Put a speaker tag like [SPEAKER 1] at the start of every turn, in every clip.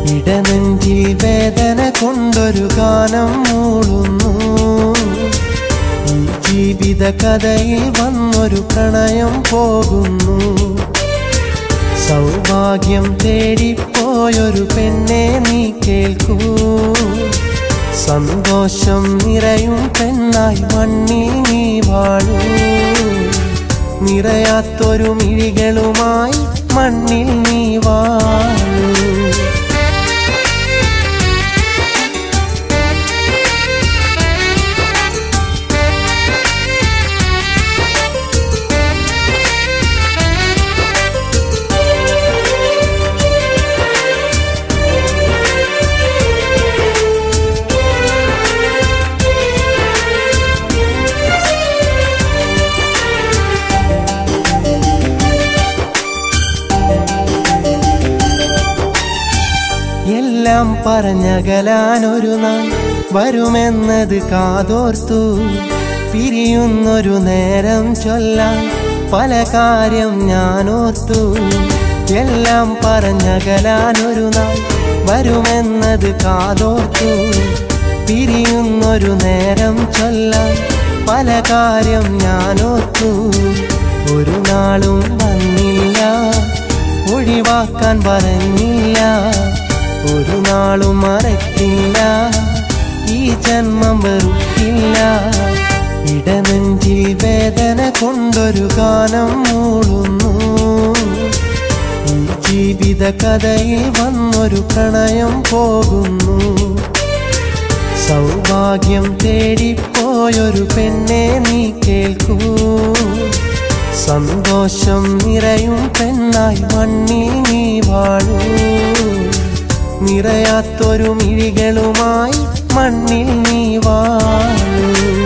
[SPEAKER 1] ഇടനെഞ്ചിൽ വേദന കൊണ്ടൊരു ഗാനം മൂളുന്നു ഈ ജീവിത കഥയിൽ വന്നൊരു പ്രണയം പോകുന്നു സൗഭാഗ്യം തേടിപ്പോയൊരു പെണ്ണെ നീ കേൾക്കൂ സന്തോഷം നിറയും പെണ്ണായി മണ്ണിൽ നീ വാഴൂ നിറയാത്തൊരു മിഴികളുമായി മണ്ണിൽ നീ വാഴൂ എല്ലാം പറഞ്ഞകലാനൊരു നാൾ വരുമെന്നത് കാതോർത്തു പിരിയുന്നൊരു നേരം ചൊല്ലാൻ പല കാര്യം ഞാനോർത്തു എല്ലാം പറഞ്ഞകലാനൊരു നാൾ വരുമെന്നത് കാതോർത്തു പിരിയുന്നൊരു നേരം ചൊല്ലാൻ പല കാര്യം ഞാനോർത്തു ഒരു നാളും വന്നില്ല ഒഴിവാക്കാൻ പറഞ്ഞില്ല ഒരു നാളും മറക്കില്ല ഈ ജന്മം വെറുക്കില്ല ഇടനെഞ്ചിൽ വേദന കൊണ്ടൊരു ഗാനം മൂളുന്നു ഈ ജീവിത കഥയിൽ വന്നൊരു പ്രണയം പോകുന്നു സൗഭാഗ്യം തേടിപ്പോയൊരു പെണ്ണെ നീ കേൾക്കൂ സന്തോഷം നിറയും പെണ്ണായി മണ്ണിൽ നീ വാഴൂ നിറയാത്തൊരു മിഴികളുമായി മണ്ണിൽ നീ വാഴൂ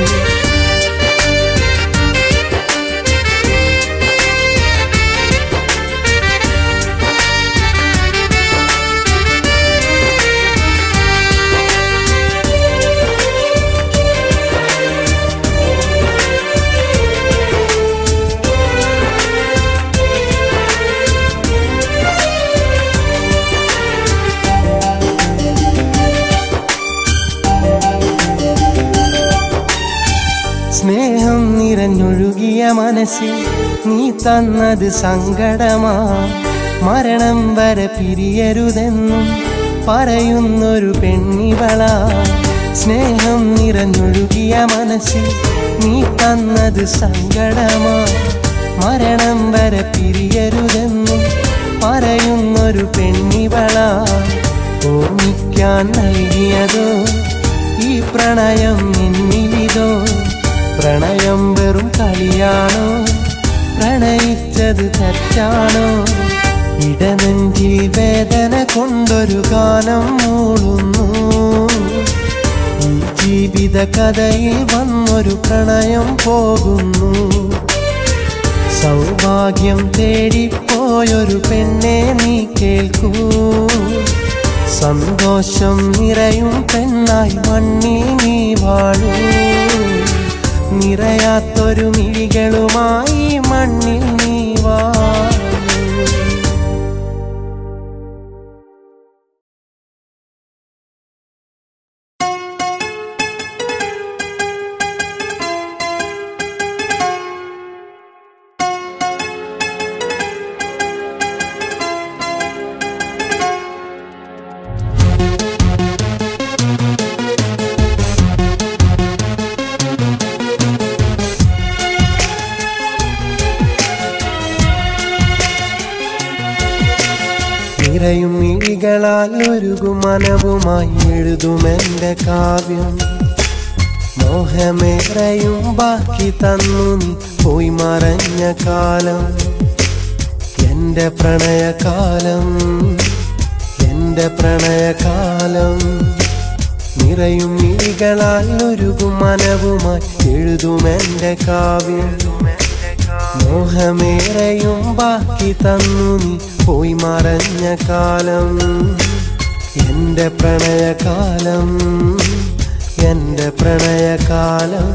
[SPEAKER 1] സ്നേഹം നിറഞ്ഞൊഴുകിയ മനസ്സിൽ നീ തന്നത് സങ്കടമാ മരണം വരെ പിരിയരുതെന്നും പറയുന്നൊരു പെണ്ണിവള സ്നേഹം നിറഞ്ഞൊഴുകിയ മനസ്സിൽ നീ തന്നത് സങ്കടമാ മരണം വരെ പിരിയരുതെന്നും പറയുന്നൊരു പെണ്ണിവള ഓർമ്മിക്കാൻ നൽകിയതോ ഈ പ്രണയം എന്നിലിതോ പ്രണയം വെറും കളിയാണോ പ്രണയിച്ചത് തെറ്റാണോ ഇടനെഞ്ചിൽ വേദന കൊണ്ടൊരു ഗാനം മൂളുന്നു ഈ ജീവിത കഥയിൽ വന്നൊരു പ്രണയം പോകുന്നു സൗഭാഗ്യം തേടിപ്പോയൊരു പെണ്ണെ നീ കേൾക്കൂ സന്തോഷം നിറയും പെണ്ണായി മണ്ണിൽ നീ വാഴൂ നിറയാത്തൊരു മിഴികളുമായി മണ്ണിൽ നീ വാഴൂ നിറയും മിഴികളാൽ ഒരുകും മനവുമായി എഴുതുമെന്റെ കാവ്യം മോഹമേറെയും ബാക്കി തന്നു നീ പോയി മറഞ്ഞ കാലം എന്റെ പ്രണയകാലം എന്റെ പ്രണയകാലം നിറയും മിഴികളാൽ ഒരുകും മനവുമായി എഴുതുമെന്റെ കാവ്യം മോഹമേറെയും ബാക്കി തന്നു നീ പോയി മറഞ്ഞ കാലം എന്റെ പ്രണയകാലം എന്റെ പ്രണയകാലം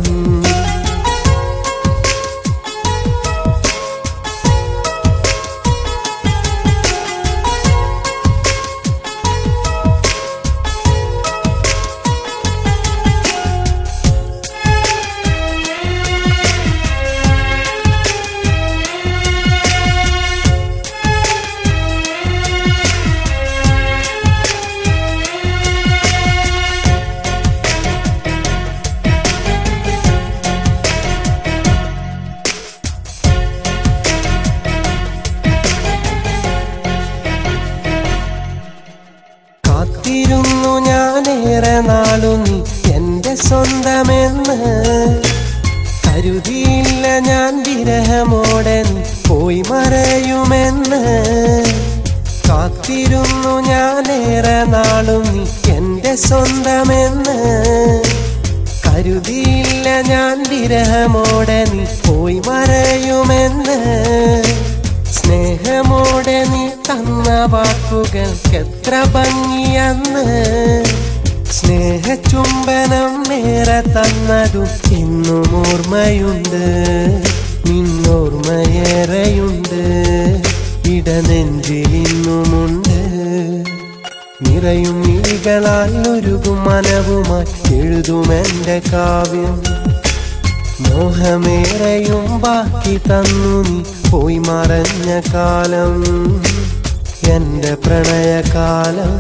[SPEAKER 1] കാത്തിരുന്നു ഞാനേറെ നാളു നീ എന്റെ സ്വന്തമെന്ന് കരുതിയില്ല ഞാൻ വിരഹമോടെ നീ പോയി മറയുമെന്ന് കാത്തിരുന്നു ഞാനേറെ നാളും നീ എന്റെ സ്വന്തമെന്ന് കരുതിയില്ല ഞാൻ വിരഹമോടെ നീ പോയി മറയുമെന്ന് സ്നേഹമോടെ നീ തന്ന വാക്കുകൾക്കെത്ര ഭംഗിയെന്ന് സ്നേഹചുംബനം നേരെ തന്നതും ഇന്നും ഓർമ്മയുണ്ട് നിന്നോർമ്മയേറെയുണ്ട് ഇടനെഞ്ചിൽ ഇന്നുമുണ്ട് നിറയും മിഴികളാൽ ഒരുകും മനവുമായി എഴുതുമെന്റെ കാവ്യം മോഹമേറെയും ബാക്കി തന്നു നീ പോയി മറഞ്ഞ കാലം എന്റെ പ്രണയകാലം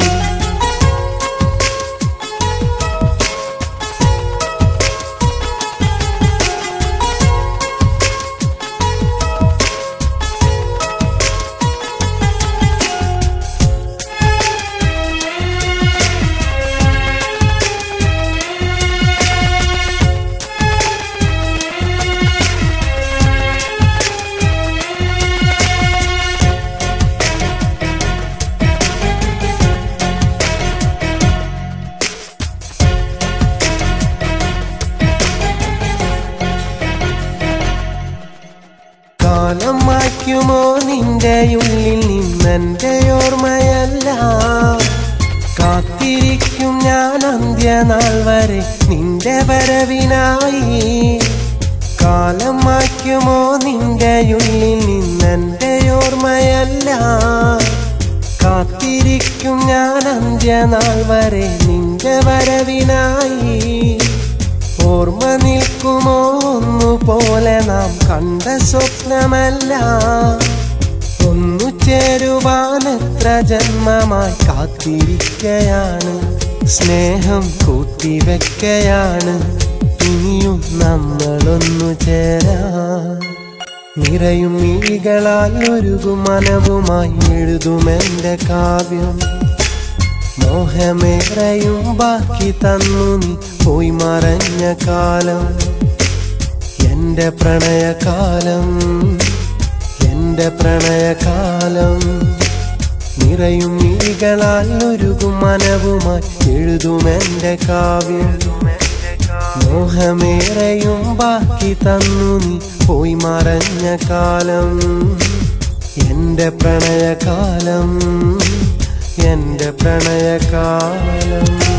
[SPEAKER 1] കാലം മായ്ക്കുമോ നിന്റെ ഉള്ളിൽ നിന്നെന്റെ ഓർമ്മയല്ല കാത്തിരിക്കും ഞാൻ അന്ത്യനാൾ വരെ നിന്റെ വരവിനായി കാലം മായ്ക്കുമോ നിന്റെ ഉള്ളിൽ നിന്നെന്റെ ഓർമ്മയല്ല കാത്തിരിക്കും ഞാൻ അന്ത്യനാൾ വരെ നിന്റെ വരവിനായി ഓർമ്മ നിൽക്കുമോ ഒന്നുപോലെ നാം കണ്ട സ്വപ്നമല്ല ഒന്നു ചേരുവാൻ എത്ര ജന്മമായി കാത്തിരിക്കയാണ് സ്നേഹം കൂട്ടിവെക്കയാണ് ഇനിയും നമ്മളൊന്നു ചേരാ നിറയും മിഴികളാൽ ഒരുകും മനവുമായി എഴുതുമെന്റെ കാവ്യം മോഹമേറെയും ബാക്കി തന്നു നീ പോയി മറഞ്ഞ കാലം എന്റെ പ്രണയകാലം എന്റെ പ്രണയകാലം നിറയും മിഴികളാൽ ഒരുകും മനവുമായി എഴുതുമെന്റെ കാവ്യം മോഹമേറെയും ബാക്കി തന്നു നീ പോയി മറഞ്ഞ കാലം എന്റെ പ്രണയകാലം എന്റെ പ്രണയകാലം